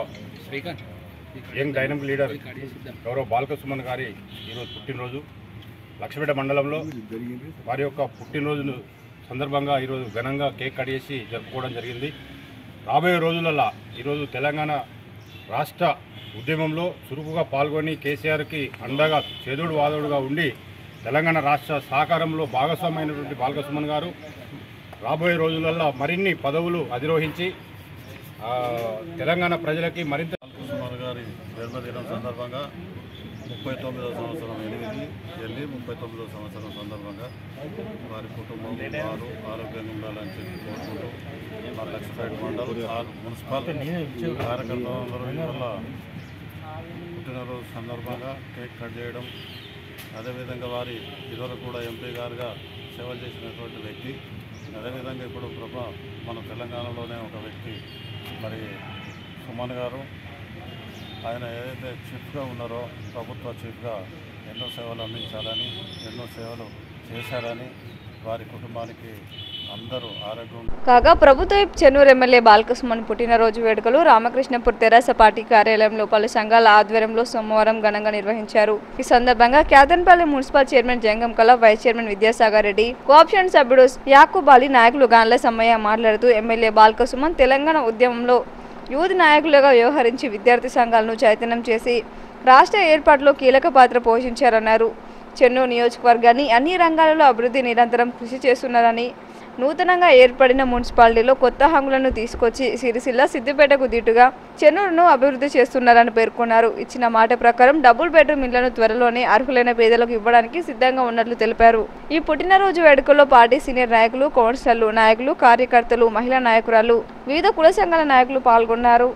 యంగ్ డైనమిక్ లీడర్ గౌరవ బాలక సుమన్ గారి ఈరోజు పుట్టినరోజు లక్ష్మీపేట మండలంలో వారి యొక్క పుట్టినరోజును సందర్భంగా ఈరోజు ఘనంగా కేక్ కట్ చేసి జరుపుకోవడం జరిగింది రాబోయే రోజులలో ఈరోజు తెలంగాణ రాష్ట్ర ఉద్యమంలో చురుకుగా పాల్గొని కేసీఆర్కి అండగా చేదుడు వాదోడుగా ఉండి తెలంగాణ రాష్ట్ర సహకారంలో భాగస్వామైనటువంటి బాలక సుమన్ గారు రాబోయే రోజులలో మరిన్ని పదవులు అధిరోహించి ఆ, తెలంగాణ ప్రజలకి మరింత కుమార్ గారి జన్మదినం సందర్భంగా ముప్పై తొమ్మిదవ సంవత్సరం ఎనిమిది వెళ్ళి ముప్పై తొమ్మిదవ సంవత్సరం సందర్భంగా వారి కుటుంబం వారు ఆరోగ్యంగా ఉండాలని చెప్పి కోరుకుంటూ మా లక్ష్మీపేట మండలం ఆరు మున్సిపల్ కార్యకర్తలందరూ ఇవాళ పుట్టినరోజు సందర్భంగా కేక్ కట్ చేయడం అదేవిధంగా వారి ఇదివరకు కూడా ఎంపీ గారుగా సేవలు చేసినటువంటి వ్యక్తి అదేవిధంగా ఇప్పుడు ప్రభా మన తెలంగాణలోనే ఒక వ్యక్తి మరి సుమన్ గారు ఆయన ఏదైతే చీఫ్గా ఉన్నారో ప్రభుత్వ చీఫ్గా ఎన్నో సేవలు అందించాలని ఎన్నో సేవలు చేశారని వారి కుటుంబానికి అందరూ ఆరోగ్యం కాగా ప్రభుత్వ విప్ చెన్నూరు ఎమ్మెల్యే బాలకృష్ణన్ పుట్టినరోజు వేడుకలు రామకృష్ణపూర్ తెరాస పార్టీ కార్యాలయంలో పలు సంఘాల ఆధ్వర్యంలో సోమవారం ఘనంగా నిర్వహించారు ఈ సందర్భంగా క్యాదన్పల్లి municipal chairman Jangam Kala vice chairman Vidyasagar Reddy cooption సభ్యుడు యాకూబ్ అలీ నాయకులు గాన్ల సమ్మయ్య మాట్లాడుతూ ఎమ్మెల్యే బాలకృష్ణన్ తెలంగాణ ఉద్యమంలో యూత్ నాయకులుగా వ్యవహరించి విద్యార్థి సంఘాలను చైతన్యం చేసి రాష్ట్ర ఏర్పాటులో కీలక పాత్ర పోషించారన్నారు చెన్నూరు నియోజకవర్గాన్ని అన్ని రంగాలలో అభివృద్ధి నిరంతరం కృషి చేస్తున్నారని నూతనంగా ఏర్పడిన మున్సిపాలిటీలో కొత్త హంగులను తీసుకొచ్చి సిరిసిల్ల సిద్దిపేటకు దీటుగా చెన్నూరును అభివృద్ధి చేస్తున్నారని పేర్కొన్నారు ఇచ్చిన మాట ప్రకారం డబుల్ బెడ్రూమ్ ఇళ్లను త్వరలోనే అర్హులైన పేదలకు ఇవ్వడానికి సిద్ధంగా ఉన్నట్లు తెలిపారు ఈ పుట్టినరోజు వేడుకల్లో పార్టీ సీనియర్ నాయకులు కౌన్సిలర్లు నాయకులు కార్యకర్తలు మహిళా నాయకురాలు వివిధ కుల సంఘాల నాయకులు పాల్గొన్నారు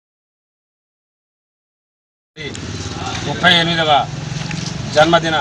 ముప్పై ఎనిమిదవ జన్మదిన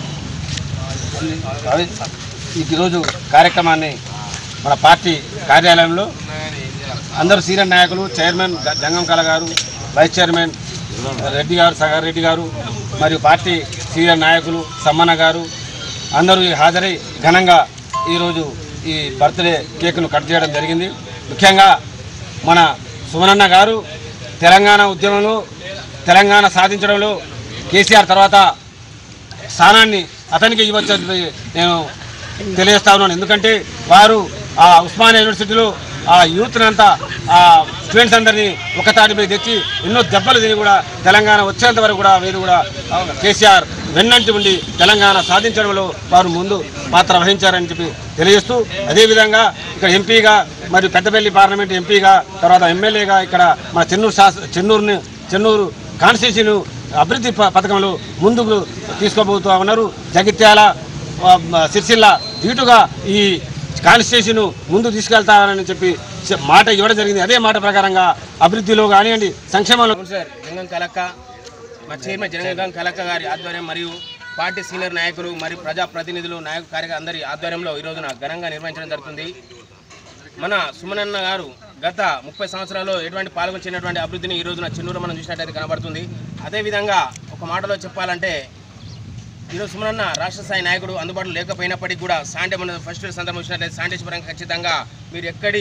ఈరోజు కార్యక్రమాన్ని మన పార్టీ కార్యాలయంలో అందరూ సీనియర్ నాయకులు చైర్మన్ గ- జంగం కళ గారు వైస్ చైర్మన్ రెడ్డి గారు సగార్ రెడ్డి గారు మరియు పార్టీ సీనియర్ నాయకులు సమ్మన్న గారు అందరూ ఈ హాజరై ఘనంగా ఈరోజు ఈ బర్త్డే కేక్ను కట్ చేయడం జరిగింది ముఖ్యంగా మన సుమనన్న గారు తెలంగాణ ఉద్యమంలో తెలంగాణ సాధించడంలో కేసీఆర్ తర్వాత స్థానాన్ని అతనికి ఇవ్వచ్చని నేను తెలియజేస్తా ఉన్నాను ఎందుకంటే వారు ఆ ఉస్మానియా యూనివర్సిటీలో ఆ యూత్ని అంతా ఆ స్టూడెంట్స్ అందరినీ ఒక తాటి మీద తెచ్చి ఎన్నో దెబ్బలు తిని కూడా తెలంగాణ వచ్చేంత వరకు కూడా వీరు కూడా ఆ, కేసీఆర్ వెన్నంటి ఉండి తెలంగాణ సాధించడంలో వారు ముందు పాత్ర వహించారని చెప్పి తెలియజేస్తూ అదేవిధంగా ఇక్కడ ఎంపీగా మరియు పెద్దపల్లి పార్లమెంట్ ఎంపీగా తర్వాత ఎమ్మెల్యేగా ఇక్కడ మన చెన్నూరు శాస చెన్నూరుని చెన్నూరు కాన్స్టిట్యూన్సీను అభివృద్ధి ప- పథకంలో ముందుకు తీసుకోబోతూ ఉన్నారు జగిత్యాల ఆ, మ- సిరిసిల్ల దీటుగా ఈ కాన్స్టిట్యూషన్ ముందు తీసుకెళ్తారని చెప్పి చె- మాట ఇవ్వడం జరిగింది అదే మాట ప్రకారంగా అభివృద్ధిలో కానివ్వండి సంక్షేమంలో సార్ జంగం కలక్క మా చైర్మన్ జంగం కలక్క గారి ఆధ్వర్యం మరియు పార్టీ సీనియర్ నాయకులు మరియు ప్రజాప్రతినిధులు నాయక కార్యకర్త అందరి ఆధ్వర్యంలో ఈ రోజున ఘనంగా నిర్వహించడం జరుగుతుంది మన సుమనన్న గారు గత ముప్పై సంవత్సరాల్లో ఎటువంటి పాల్గొచ్చినటువంటి అభివృద్ధిని ఈ రోజున చిన్నూరు మనం చూసినట్టయితే కనబడుతుంది అదేవిధంగా ఒక మాటలో చెప్పాలంటే ఈరోజు సుమనన్న రాష్ట్ర స్థాయి నాయకుడు అందుబాటులో లేకపోయినప్పటికీ కూడా శాంటే మన ఫస్ట్ సందర్భం వచ్చినట్లయితే శాంటేశ్వరం ఖచ్చితంగా మీరు ఎక్కడి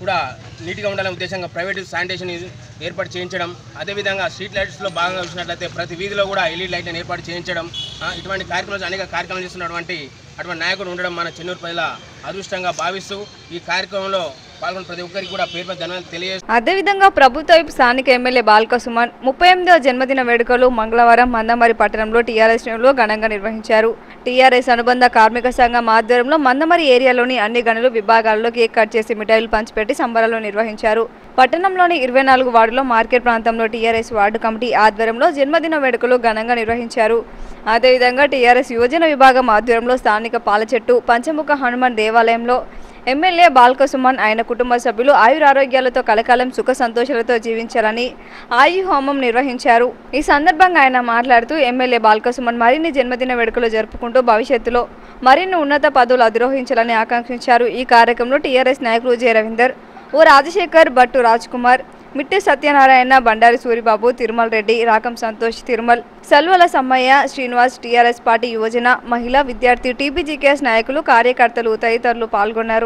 కూడా నీట్గా ఉండాలనే ఉద్దేశంగా ప్రైవేట్ శానిటేషన్ ఏర్పాటు చేయించడం అదేవిధంగా స్ట్రీట్ లైట్స్లో భాగంగా చూసినట్లయితే ప్రతి వీధిలో కూడా ఎల్ఈడి లైట్లను ఏర్పాటు చేయించడం ఆ, ఇటువంటి కార్యక్రమాలు అనేక కార్యక్రమాలు చేస్తున్నటువంటి అటువంటి నాయకుడు ఉండడం మన చెన్నూరు ప్రజల అదృష్టంగా భావిస్తూ ఈ కార్యక్రమంలో పాల్గొన్న ప్రతి ఒక్కరికి కూడా పేరు పేరు ధన్యవాదాలు తెలియజేస్తూ అదేవిధంగా ప్రభుత్వ వైపు స్థానిక ఎమ్మెల్యే బాల్క సుమన్ ముప్పై ఎనిమిదవ జన్మదిన వేడుకలు మంగళవారం మందమరి పట్టణంలో టీఆర్ఎస్ శ్రేణులు ఘనంగా నిర్వహించారు టీఆర్ఎస్ అనుబంధ కార్మిక సంఘం ఆధ్వర్యంలో మందమరి ఏరియాలోని అన్ని గనులు విభాగాల్లో కేక్ కట్ చేసి మిఠాయిలు పంచిపెట్టి సంబరాలు నిర్వహించారు పట్టణంలోని ఇరవై నాలుగు వార్డులో మార్కెట్ ప్రాంతంలో టీఆర్ఎస్ వార్డు కమిటీ ఆధ్వర్యంలో జన్మదిన వేడుకలు ఘనంగా నిర్వహించారు అదేవిధంగా టీఆర్ఎస్ యువజన విభాగం ఆధ్వర్యంలో స్థానిక పాలచెట్టు పంచముఖ హనుమాన్ దేవాలయంలో ఎమ్మెల్యే బాల్క సుమన్ ఆయన కుటుంబ సభ్యులు ఆయురారోగ్యాలతో కలకాలం సుఖ సంతోషాలతో జీవించాలని ఆయు హోమం నిర్వహించారు ఈ సందర్భంగా ఆయన మాట్లాడుతూ ఎమ్మెల్యే బాల్క సుమన్ మరిన్ని జన్మదిన వేడుకలు జరుపుకుంటూ భవిష్యత్తులో మరిన్ని ఉన్నత పదవులు అధిరోహించాలని ఆకాంక్షించారు ఈ కార్యక్రమంలో టీఆర్ఎస్ నాయకులు జయ రవీందర్ ఓ రాజశేఖర్ భట్టు రాజ్ కుమార్ మిట్టి సత్యనారాయణ బండారి సూరిబాబు తిరుమల రెడ్డి రాకం సంతోష్ తిరుమల్ సల్వల సమ్మయ్య శ్రీనివాస్ టీఆర్ఎస్ పార్టీ యువజన మహిళా విద్యార్థి టీబీజీకేఎస్ నాయకులు కార్యకర్తలు తదితరులు పాల్గొన్నారు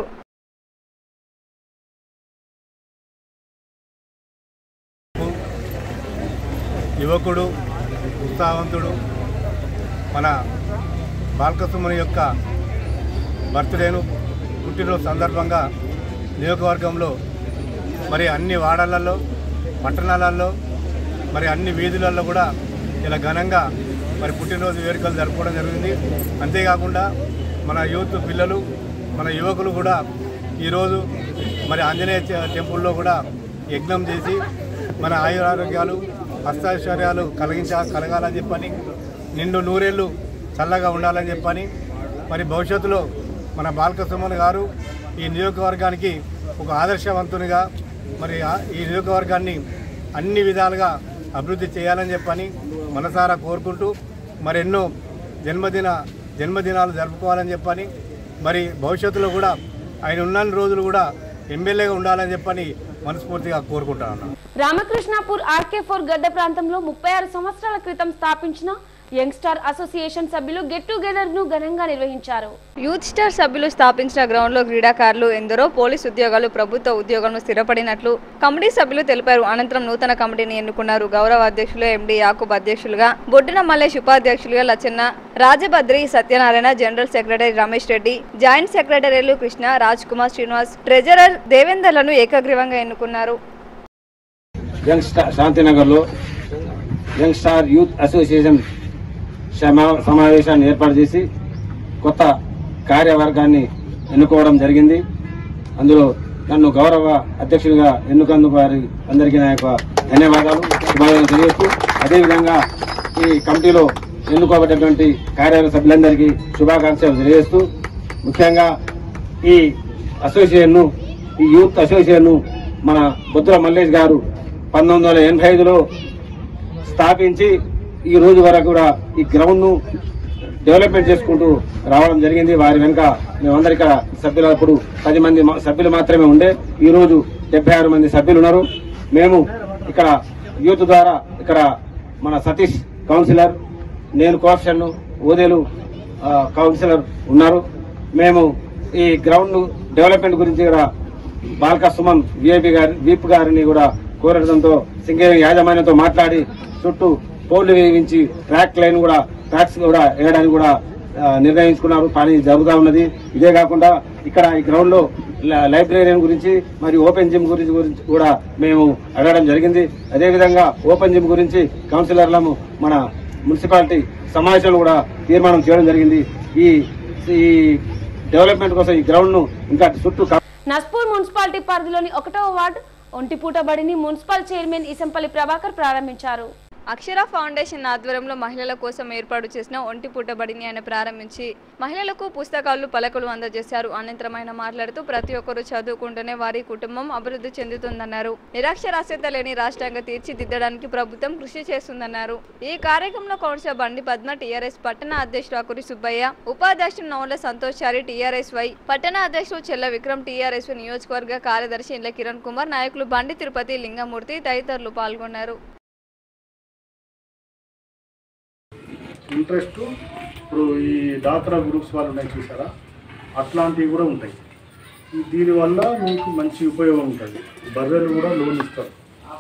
యువకుడు ఉత్సాహవంతుడు మన బాలకసుమని యొక్క బర్త్డేను పుట్టినరోజు సందర్భంగా నియోజకవర్గంలో మరి అన్ని వాడలలో పట్టణాలలో మరి అన్ని వీధులలో కూడా ఇలా ఘనంగా మరి పుట్టినరోజు వేడుకలు జరుపుకోవడం జరిగింది అంతేకాకుండా మన యూత్ పిల్లలు మన యువకులు కూడా ఈరోజు మరి ఆంజనేయ టె- టెంపుల్లో కూడా యజ్ఞం చేసి మన ఆయురారోగ్యాలు హస్తాశ్వర్యాలు కలిగించా కలగాలని చెప్పని నిండు నూరేళ్ళు చల్లగా ఉండాలని చెప్పని మరి భవిష్యత్తులో మన బాలక సుమన్ గారు ఈ నియోజకవర్గానికి ఒక ఆదర్శవంతునిగా మరి ఆ- ఈ నియోజకవర్గాన్ని అన్ని విధాలుగా అభివృద్ధి చేయాలని చెప్పని మనసారా కోరుకుంటూ మరి ఎన్నో జన్మదిన జన్మదినాలు జరుపుకోవాలని చెప్పని మరి భవిష్యత్తులో కూడా ఆయన ఉన్న రోజులు కూడా ఎమ్మెల్యేగా ఉండాలని చెప్పని మనస్ఫూర్తిగా కోరుకుంటాను రామకృష్ణాపూర్ ఆర్కే ఫోర్ గడ్డ ప్రాంతంలో ముప్పై ఆరు సంవత్సరాల క్రితం స్థాపించిన యంగ్ స్టార్ అసోసియేషన్ సభ్యులు గెట్ టుగెదర్ ను ఘనంగా నిర్వహించారు యూత్ స్టార్ సభ్యులు స్థాపించిన గ్రౌండ్లో క్రీడాకారులు ఎందరో పోలీస్ ఉద్యోగాలు ప్రభుత్వ ఉద్యోగాలను స్థిరపడినట్లు కమిటీ సభ్యులు తెలిపారు అనంతరం నూతన కమిటీని ఎన్నుకున్నారు గౌరవ అధ్యక్షులు ఎండి యాకూబ్ అధ్యక్షులుగా బొడ్డున మల్లేష్ ఉపాధ్యక్షులుగా Lachanna Rajabhadri Satyanarayana general secretary Ramesh Reddy joint సెక్రటరీలు కృష్ణ రాజ్ కుమార్ శ్రీనివాస్ ట్రెజరర్ దేవేందర్లను ఏకగ్రీవంగా ఎన్నుకున్నారు యంగ్ స్టార్ శాంతినగర్లో యంగ్ స్టార్ యూత్ అసోసియేషన్ సమా- సమావేశాన్ని ఏర్పాటు చేసి కొత్త కార్యవర్గాన్ని ఎన్నుకోవడం జరిగింది అందులో నన్ను గౌరవ అధ్యక్షుడిగా ఎన్నుకందుకు వారి అందరికీ నా యొక్క ధన్యవాదాలు శుభాకాంక్షలు తెలియజేస్తూ అదేవిధంగా ఈ కమిటీలో ఎన్నుకోబడినటువంటి కార్యవర్గ సభ్యులందరికీ శుభాకాంక్షలు తెలియజేస్తూ ముఖ్యంగా ఈ అసోసియేషన్ను ఈ యూత్ అసోసియేషన్ను మన బుద్ర మల్లేష్ గారు పంతొమ్మిది వందల ఎనభై ఐదులో స్థాపించి ఈ రోజు వరకు కూడా ఈ గ్రౌండ్ ను డెవలప్మెంట్ చేసుకుంటూ రావడం జరిగింది వారి వెనుక మేమందరం ఇక్కడ సభ్యులు అప్పుడు పది మంది మా- సభ్యులు మాత్రమే ఉండే ఈ రోజు డెబ్బై ఆరు మంది సభ్యులు ఉన్నారు మేము ఇక్కడ యూత్ ద్వారా ఇక్కడ మన సతీష్ కౌన్సిలర్ నేను కోఆప్షన్ ఓదేలు ఆ, కౌన్సిలర్ ఉన్నారు మేము ఈ గ్రౌండ్ డెవలప్మెంట్ గురించి కూడా బాల్కా సుమన్ విఐపి గారి వీప్ గారిని కూడా కోరడంతో సింగేరి యాజమాన్యంతో మాట్లాడి చుట్టూ పోల్లు వేయించి ట్రాక్ లైన్ కూడా ట్రాక్స్ కూడా వేయడానికి కూడా ఆ, నిర్ణయించుకున్నారు పని జరుగుతూ ఉన్నది ఇదే కాకుండా ఇక్కడ ఈ గ్రౌండ్ లో ల- లైబ్రరీన్ గురించి మరియు ఓపెన్ జిమ్ గురించి గురించి కూడా మేము అడగడం జరిగింది అదేవిధంగా ఓపెన్ జిమ్ గురించి కౌన్సిలర్లను మన మున్సిపాలిటీ సమావేశంలో కూడా తీర్మానం చేయడం జరిగింది ఈ ఈ డెవలప్మెంట్ కోసం ఈ గ్రౌండ్ ను ఇంకా చుట్టూ కా- నస్పూర్ మున్సిపాలిటీ పరిధిలోని ఒకటవ వార్డు ఒంటిపూట బడిని మున్సిపల్ చైర్మన్ ఇసంపల్లి ప్రభాకర్ ప్రారంభించారు అక్షర ఫౌండేషన్ ఆధ్వర్యంలో మహిళల కోసం ఏర్పాటు చేసిన ఒంటి పుట్టబడిని ఆయన ప్రారంభించి మహిళలకు పుస్తకాలు పలకలు అందజేశారు అనంతరం ఆయన మాట్లాడుతూ ప్రతి ఒక్కరూ చదువుకుంటూనే వారి కుటుంబం అభివృద్ధి చెందుతుందన్నారు నిరక్షరాస్యత లేని రాష్ట్రంగా తీర్చిదిద్దడానికి ప్రభుత్వం కృషి చేస్తుందన్నారు ఈ కార్యక్రమంలో కౌన్సిలర్ బండి పద్మ టీఆర్ఎస్ పట్టణ అధ్యక్షుడు అకురి సుబ్బయ్య ఉపాధ్యక్షుడు నవల సంతోష్ చారి టీఆర్ఎస్ వై పట్టణ అధ్యక్షుడు చెల్ల విక్రమ్ టీఆర్ఎస్ నియోజకవర్గ కార్యదర్శి ఇండ్ల కిరణ్ కుమార్ నాయకులు బండి తిరుపతి లింగమూర్తి తదితరులు పాల్గొన్నారు ఇంట్రెస్ట్ ఇప్పుడు ఈ డాక్రా గ్రూప్స్ వాళ్ళు ఉన్నాయి చూసారా అట్లాంటివి కూడా ఉంటాయి ఈ దీనివల్ల మీకు మంచి ఉపయోగం ఉంటుంది బర్రెలు కూడా లోన్ ఇస్తారు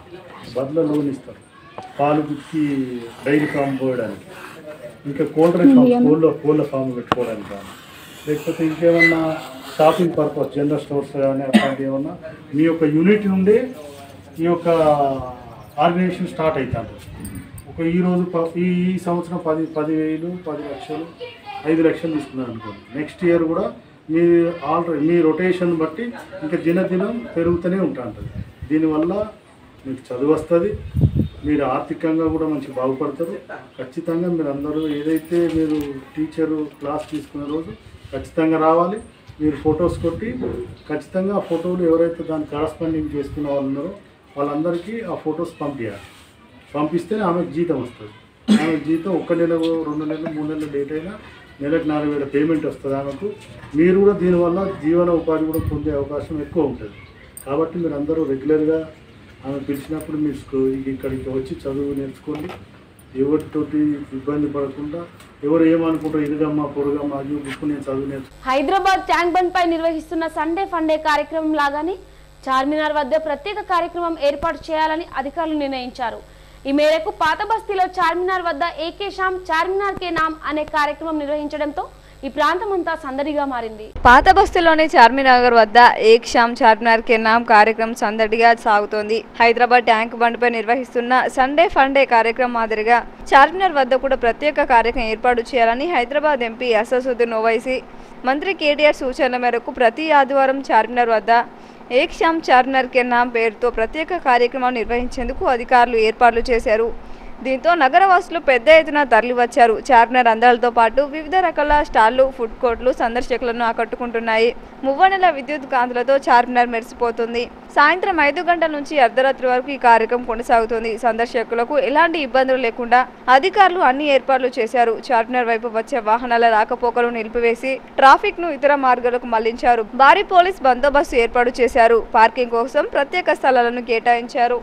బర్రెల లోన్ ఇస్తారు పాలు పిచ్చి డైరీ ఫామ్ పోయడానికి ఇంకా కోల్డ్ ఫామ్ కోళ్ళ కోళ్ళ ఫామ్ పెట్టుకోవడానికి కానీ లేకపోతే ఇంకేమన్నా షాపింగ్ పర్పస్ జనరల్ స్టోర్స్ కానీ అట్లాంటివి ఏమన్నా మీ యొక్క యూనిట్ నుండి ఈ యొక్క ఆర్గనైజేషన్ స్టార్ట్ అవుతాను ఒక ఈ రోజు ప- ఈ ఈ సంవత్సరం పది పది వేలు పది లక్షలు ఐదు లక్షలు తీసుకున్నారు అనుకోండి నెక్స్ట్ ఇయర్ కూడా మీ ఆల్రెడీ మీ రొటేషన్ బట్టి ఇంకా దినదినం పెరుగుతూనే ఉంటా ఉంటుంది దీనివల్ల మీకు చదువు వస్తుంది మీరు ఆర్థికంగా కూడా మంచి బాగుపడతారు ఖచ్చితంగా మీరు అందరూ ఏదైతే మీరు టీచరు క్లాస్ తీసుకునే రోజు ఖచ్చితంగా రావాలి మీరు ఫొటోస్ కొట్టి ఖచ్చితంగా ఆ ఫోటోలు ఎవరైతే దాని కరస్పాండింగ్ చేసుకున్న వాళ్ళు ఉన్నారో వాళ్ళందరికీ ఆ ఫొటోస్ పంపించాలి పంపిస్తేనే ఆమెకు జీతం వస్తుంది ఆమెకు జీతం ఒక్క నెల రెండు నెలలు మూడు నెలలు లేట్ అయినా నెలకు నాలుగు వేల పేమెంట్ వస్తుంది ఆమెకు మీరు కూడా దీనివల్ల జీవన ఉపాధి కూడా పొందే అవకాశం ఎక్కువ ఉంటుంది కాబట్టి మీరు అందరూ రెగ్యులర్గా ఆమె పిలిచినప్పుడు మీరు స్కూ- ఇక్కడికి వచ్చి చదువు నేర్చుకోండి ఎవరితోటి ఇబ్బంది పడకుండా ఎవరు ఏమనుకుంటారు ఇదిగమ్మా పొరుగమ్మా అయ్యో బుక్ నేను చదువు నేర్చుకో హైదరాబాద్ ట్యాంక్ బండ్ పై నిర్వహిస్తున్న సండే ఫండే కార్యక్రమం లాగానే చార్మినార్ వద్ద ప్రత్యేక కార్యక్రమం ఏర్పాటు చేయాలని అధికారులు నిర్ణయించారు ఈ మేరకు పాత బస్తీలో చార్మినార్ వద్ద ఏకే షామ్ చార్మినార్ కే నామ్ అనే కార్యక్రమం నిర్వహించడంతో ఈ ప్రాంతమంతా సందడిగా మారింది పాత బస్తీలోని చార్మినగర్ వద్ద ఏక్ షామ్ చార్మినార్ కే నామ్ కార్యక్రమం సందడిగా సాగుతోంది హైదరాబాద్ ట్యాంక్ బండ్పై నిర్వహిస్తున్న సండే ఫండే కార్యక్రమం మాదిరిగా చార్మినార్ వద్ద కూడా ప్రత్యేక కార్యక్రమం ఏర్పాటు చేయాలని హైదరాబాద్ ఎంపీ అసదుద్దీన్ ఓవైసీ మంత్రి కేటీఆర్ సూచనల మేరకు ప్రతి ఆదివారం చార్మినార్ వద్ద ఏక్ షామ్ చార్మినార్ కే నామ్ పేరుతో ప్రత్యేక కార్యక్రమం నిర్వహించేందుకు అధికారులు ఏర్పాట్లు చేశారు దీంతో నగరవాసులు పెద్ద ఎత్తున తరలివచ్చారు చార్మినార్ అందాలతో పాటు వివిధ రకాల స్టాళ్లు ఫుడ్ కోర్టులు సందర్శకులను ఆకట్టుకుంటున్నాయి మువ్వనెల విద్యుత్ కాంతులతో చార్మినార్ మెరిసిపోతుంది సాయంత్రం ఐదు గంటల నుంచి అర్ధరాత్రి వరకు ఈ కార్యక్రమం కొనసాగుతుంది సందర్శకులకు ఎలాంటి ఇబ్బందులు లేకుండా అధికారులు అన్ని ఏర్పాట్లు చేశారు చార్మినార్ వైపు వచ్చే వాహనాల రాకపోకలు నిలిపివేసి ట్రాఫిక్ ను ఇతర మార్గాలకు మళ్లించారు భారీ పోలీస్ బందోబస్తు ఏర్పాటు చేశారు పార్కింగ్ కోసం ప్రత్యేక స్థలాలను కేటాయించారు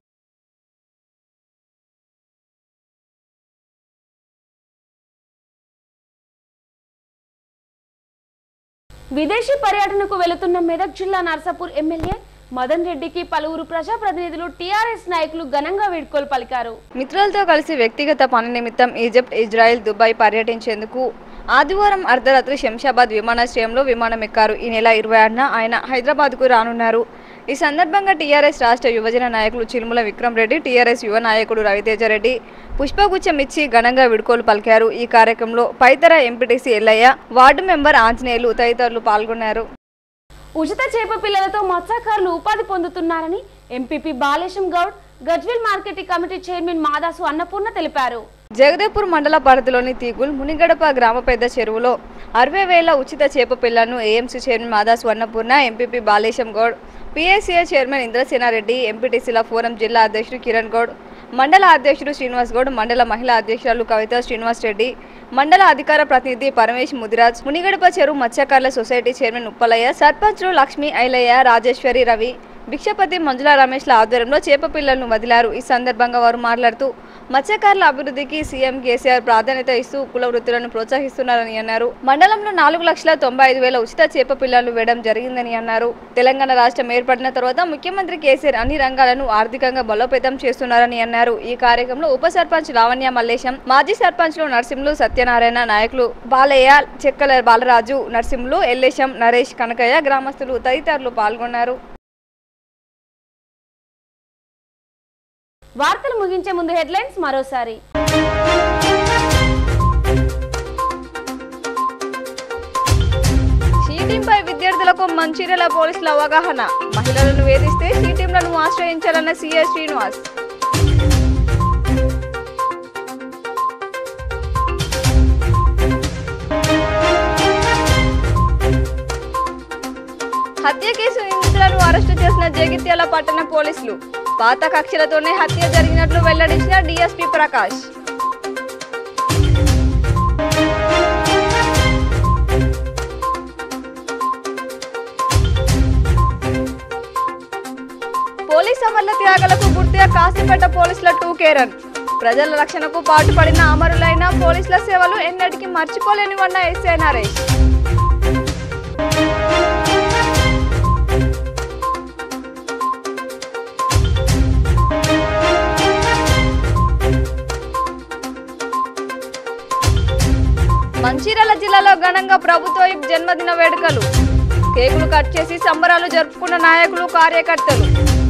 విదేశీ పర్యటనకు వెళుతున్న మెదక్ జిల్లా నర్సాపూర్ ఎమ్మెల్యే మదన్ రెడ్డికి పలువురు ప్రజాప్రతినిధులు టీఆర్ఎస్ నాయకులు ఘనంగా వీడ్కోలు పలికారు మిత్రులతో కలిసి వ్యక్తిగత పని నిమిత్తం ఈజిప్ట్ ఇజ్రాయెల్ దుబాయ్ పర్యటించేందుకు ఆదివారం అర్ధరాత్రి శంషాబాద్ విమానాశ్రయంలో విమానం ఎక్కారు ఈ నెల ఇరవై ఆరున ఆయన హైదరాబాద్కు రానున్నారు ఈ సందర్భంగా టీఆర్ఎస్ రాష్ట్ర యువజన నాయకులు చిలుముల విక్రమ్ రెడ్డి టీఆర్ఎస్ యువ నాయకుడు రవితేజ రెడ్డి పుష్పగుచ్చం ఇచ్చి ఘనంగా వీడ్కోలు పలికారు ఈ కార్యక్రమంలో పైతర MPTC Ellaiah ward member Anjaneyulu తదితరులు పాల్గొన్నారు ఉచిత చేప పిల్లలతో మత్స్యకారులు ఉపాధి పొందుతున్నారని MPP Balesham Goud Gajwel marketing committee chairman Madasu Annapurna తెలిపారు జగదేపూర్ మండల పరిధిలోని తీగుల్ మునిగడప గ్రామ పెద్ద చెరువులో అరవై వేల ఉచిత చేప పిల్లలను AMC chairman Madasu Annapurna MPP Balesham Goud PSCA chairman Indrasena Reddy ఎంపీటీసీల ఫోరం జిల్లా అధ్యక్షుడు కిరణ్ గౌడ్ మండల అధ్యక్షుడు శ్రీనివాస్ గౌడ్ మండల మహిళా అధ్యక్షురాలు కవిత శ్రీనివాస్ రెడ్డి మండల అధికార ప్రతినిధి పరమేష్ ముదిరాజ్ మునిగడప చెరువు మత్స్యకారుల సొసైటీ చైర్మన్ ఉప్పలయ్య సర్పంచ్లు లక్ష్మీ ఐలయ్య రాజేశ్వరి రవి భిక్షపతి మంజుల రమేష్ల ఆధ్వర్యంలో చేప పిల్లలను వదిలారు ఈ సందర్భంగా వారు మాట్లాడుతూ మత్స్యకారుల అభివృద్ధికి సీఎం కేసీఆర్ ప్రాధాన్యత ఇస్తూ కుల వృత్తులను ప్రోత్సహిస్తున్నారని అన్నారు మండలంలో నాలుగు లక్షల తొంభై ఐదు వేల ఉచిత చేప పిల్లలు వేయడం జరిగిందని అన్నారు తెలంగాణ రాష్ట్రం ఏర్పడిన తర్వాత ముఖ్యమంత్రి కేసీఆర్ అన్ని రంగాలను ఆర్థికంగా బలోపేతం చేస్తున్నారని అన్నారు ఈ కార్యక్రమంలో ఉప సర్పంచ్ లావణ్య మల్లేశం మాజీ సర్పంచ్లు నరసింహులు సత్యనారాయణ నాయకులు బాలయ్య చెక్కల బాలరాజు నరసింహులు ఎల్లేశం నరేష్ కనకయ్య గ్రామస్తులు తదితరులు పాల్గొన్నారు వార్తలు ముగించే ముందు హెడ్లైన్స్ మరోసారి షీటింగ్పై విద్యార్థులకు మంచిర్యాల పోలీసుల అవగాహన మహిళలను వేధిస్తే షీటింగ్లను ఆశ్రయించాలన్న సీఎస్ శ్రీనివాస్ హత్య కేసు నిందితులను అరెస్టు చేసిన జగిత్యాల పట్టణ పోలీసులు పాత కక్షలతోనే హత్య జరిగినట్లు వెల్లడించిన డీఎస్పీ ప్రకాష్ పోలీస్ అమరుల త్యాగాలకు గుర్తుగా కాసిపేట పోలీసుల టూ కేరన్ ప్రజల రక్షణకు పాటుపడిన అమరులైన పోలీసుల సేవలు ఎన్నటికీ మర్చిపోలేనివన్న ఎస్ఐ నరేష్ ఘనంగా ప్రభుత్వ విప్ జన్మదిన వేడుకలు కేకులు కట్ చేసి సంబరాలు జరుపుకున్న నాయకులు కార్యకర్తలు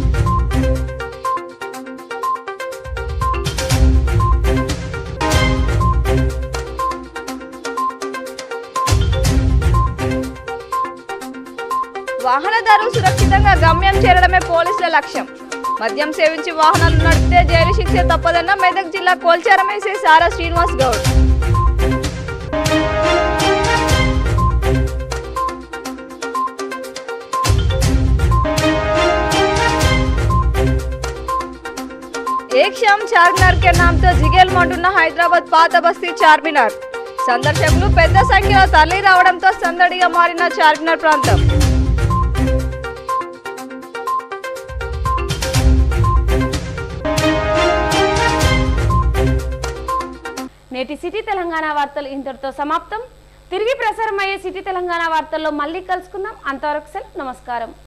వాహనదారు సురక్షితంగా గమ్యం చేరడమే పోలీసుల లక్ష్యం మద్యం సేవించి వాహనాలు నడిపితే జైలు శిక్ష తప్పదన్న మెదక్ జిల్లా కోల్చారం ఎస్ఐ సారా శ్రీనివాస్ గౌడ్ एक शाम చార్మినార్ के नाम తో జిగేల్మంటున్న హైదరాబాద్ పాత బస్తీ చార్మినార్ సందర్శకులు పెద్ద సంఖ్యలో తరలి రావడంతో సందడిగా మారిన చార్మినార్ ప్రాంతం నేటి సిటీ తెలంగాణ వార్తలు ఇంతటితో సమాప్తం తిరిగి ప్రసారమయ్యే సిటీ తెలంగాణ వార్తల్లో మళ్ళీ కలుసుకుందాం అంతవరకు సెలవు నమస్కారం